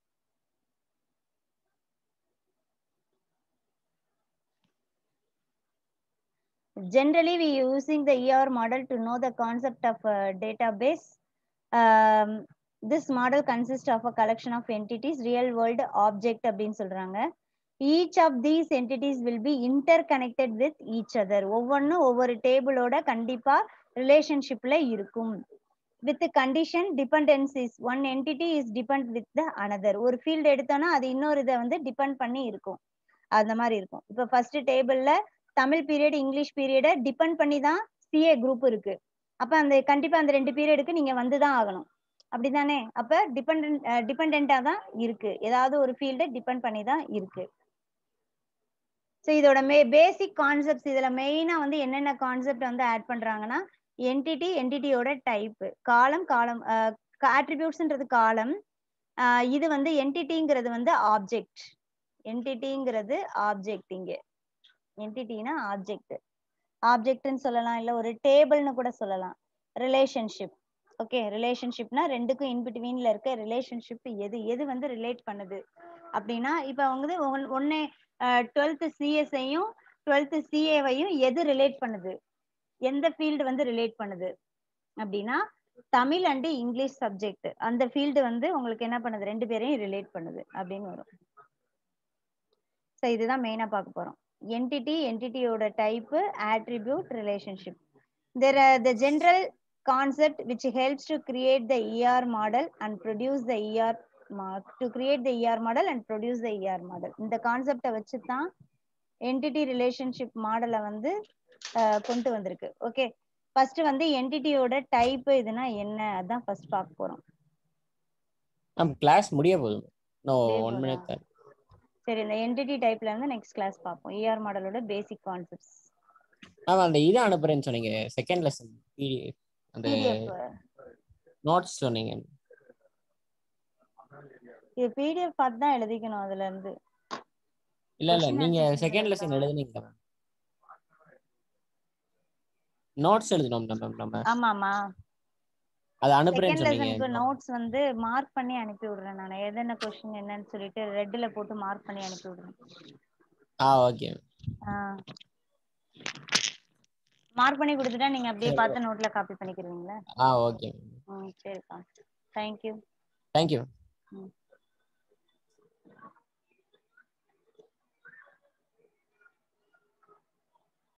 generally we using the ER model to know the concept of a database. Um, this model consists of a collection of entities, real world object அப்படின்னு சொல்றாங்க. Each of these entities will be interconnected with each other. ஒவ்வொன்றும் ஒவ்வொரு டேபிளோட கண்டிப்பா ரிலேஷன்ஷிப்ல இருக்கும். with the condition dependencies one entity is depend with the another ஒரு field எடுத்தோம்னா அது இன்னொரு இதை வந்து டிபெண்ட் பண்ணி இருக்கும் அந்த மாதிரி இருக்கும் இப்போ ஃபர்ஸ்ட் டேபிள்ல Tamil period English period depend பண்ணி தான் சிஏ குரூப் இருக்கு அப்ப அந்த கண்டிப்பா அந்த ரெண்டு பீரியடுக்கு நீங்க வந்து தான் ஆகணும் அப்படிதானே அப்ப டிபெண்ட் டிபெண்டா தான் இருக்கு ஏதாவது ஒரு ஃபீல்டை டிபெண்ட் பண்ணி தான் இருக்கு ஸோ இதோட மே பேசிக் கான்செப்ட்ஸ் இதுல மெயினா வந்து என்னென்ன கான்செப்ட் வந்து ஆட் பண்றாங்கன்னா என்டிட்டி என்டிட்டியோட டைப் காலம் காலம் ஆட்ரிபியூட்ஸ்ன்றது காலம் இது வந்து என்டிட்டிங்கிறது வந்து ஆப்ஜெக்ட் என்டிட்டிங்கிறது ஆப்ஜெக்ட் இங்க என்டிட்டினா ஆப்ஜெக்ட் ஆப்ஜெக்ட்னு சொல்லலாம் இல்ல ஒரு டேபிள்னு கூட சொல்லலாம் ரிலேஷன்ஷிப் ஓகே ரிலேஷன்ஷிப்னா ரெண்டுக்கும் இன்பிட்வீன்ல இருக்க ரிலேஷன்ஷிப் எது எது வந்து ரிலேட் பண்ணுது அப்படின்னா இப்ப வந்து ஒன்னு டுவெல்த் சிஎஸ்ஐயும் டுவெல்த் சிஏவையும் எது ரிலேட் பண்ணுது எந்த ஃபீல்டு வந்து ரிலேட் பண்ணுது அப்படின்னா தமிழ் அண்ட் இங்கிலீஷ் சப்ஜெக்ட் அந்த ஃபீல்டு வந்து உங்களுக்கு என்ன பண்ணுது ரெண்டு பேரையும் ரிலேட் பண்ணுது அப்படின்னு வரும் ஸோ இதுதான் மெயினா பார்க்க போறோம் என்டிட்டி என்டிட்டியோட type attribute relationship there the general concept which helps to create the ER model and produce the ER to create the ER model and produce the ER model இந்த கான்செப்டை வச்சு தான் என்டிட்டி ரிலேஷன்ஷிப் மாடலை வந்து கொண்டு வந்திருக்கு okay first வந்து என்டிட்டியோட type இதுனா என்ன அதான் ஃபர்ஸ்ட் பார்க்க போறோம் மேம் கிளாஸ் முடிய போதும் நோ ஒன் மினிட் சரி இந்த என்டிட்டி டைப்ல இருந்து நெக்ஸ்ட் கிளாஸ் பார்ப்போம் ER மாடலோட பேசிக் கான்செப்ட்ஸ் மேம் அந்த இது அனுப்புறேன்னு சொன்னீங்க செகண்ட் லெசன் பிடிஎஃப் அந்த நோட்ஸ் சொன்னீங்க இது பிடிஎஃப் பார்த்து தான் எழுதிக்கணும் அதுல இருந்து இல்ல இல்ல நீங்க செகண்ட் லெசன் எழுதுனீங்க நோட்ஸ் எழுதணும் மேம் நம்ம ஆமா ஆமா அது அனுப்புறேன்னு செகண்ட் சொன்னீங்க லெசனுக்கு நோட்ஸ் வந்து மார்க் பண்ணி அனுப்பி விடுறேன் நான் எதென்ன கொஸ்டின் என்னன்னு சொல்லிட்டு ரெட்ல போட்டு மார்க் பண்ணி அனுப்பி விடுறேன் ஆ ஓகே மார்க் பண்ணி கொடுத்துட்டா நீங்க அப்படியே பார்த்து நோட்ல காப்பி பண்ணிக்கிறீங்களா ஆ ஓகே ம் சரிப்பா தேங்க்யூ தேங்க்யூ ம்